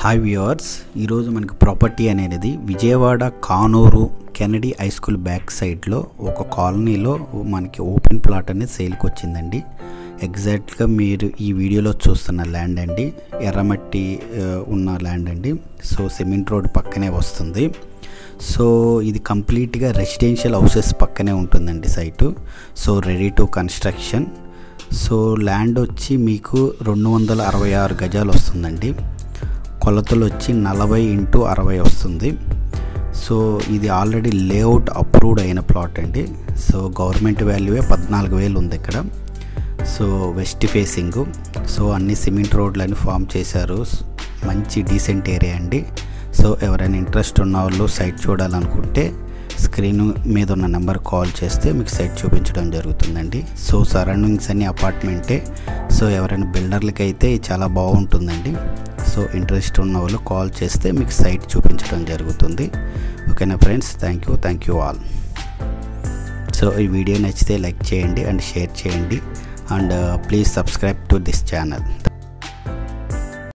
hi viewers ఈరోజు మనకి property అనేది Vijayawada Kanuru Kennedy high school back సైడ్లో ఒక కాలనీలో మనకి ఓపెన్ ప్లాట్ అనేది సేల్కి వచ్చిందండి ఎగ్జాక్ట్గా మీరు ఈ వీడియోలో చూస్తున్న ల్యాండ్ అండి ఎర్రమట్టి ఆ, ఉన్న ల్యాండ్ అండి సో సిమెంట్ రోడ్ పక్కనే వస్తుంది సో ఇది కంప్లీట్గా రెసిడెన్షియల్ హౌసెస్ పక్కనే ఉంటుందండి site so ready to construction so land వచ్చి మీకు రెండు వందల అరవై ఆరు గజాలు వస్తుందండి కొలతలు వచ్చి నలభై ఇంటూ అరవై వస్తుంది సో ఇది ఆల్రెడీ లేఅవుట్ అప్రూవ్డ్ అయిన ప్లాట్ అండి సో గవర్నమెంట్ వాల్యూవే పద్నాలుగు వేలు ఉంది ఇక్కడ సో వెస్ట్ ఫేసింగ్ సో అన్ని సిమెంట్ రోడ్లని ఫామ్ చేశారు మంచి డీసెంట్ ఏరియా అండి సో ఎవరైనా ఇంట్రెస్ట్ ఉన్న వాళ్ళు సైట్ చూడాలనుకుంటే స్క్రీన్ మీద ఉన్న నెంబర్ కాల్ చేస్తే మీకు సైట్ చూపించడం జరుగుతుందండి సో సరౌండింగ్స్ అన్ని అపార్ట్మెంటే సో ఎవరైనా బిల్డర్లకి అయితే చాలా బాగుంటుందండి సో ఇంట్రెస్ట్ ఉన్న వాళ్ళు కాల్ చేస్తే మీకు సైట్ చూపించడం జరుగుతుంది ఓకేనా friends thank you thank you all so ఈ వీడియో నచ్చితే లైక్ చేయండి అండ్ షేర్ చేయండి and please subscribe to this channel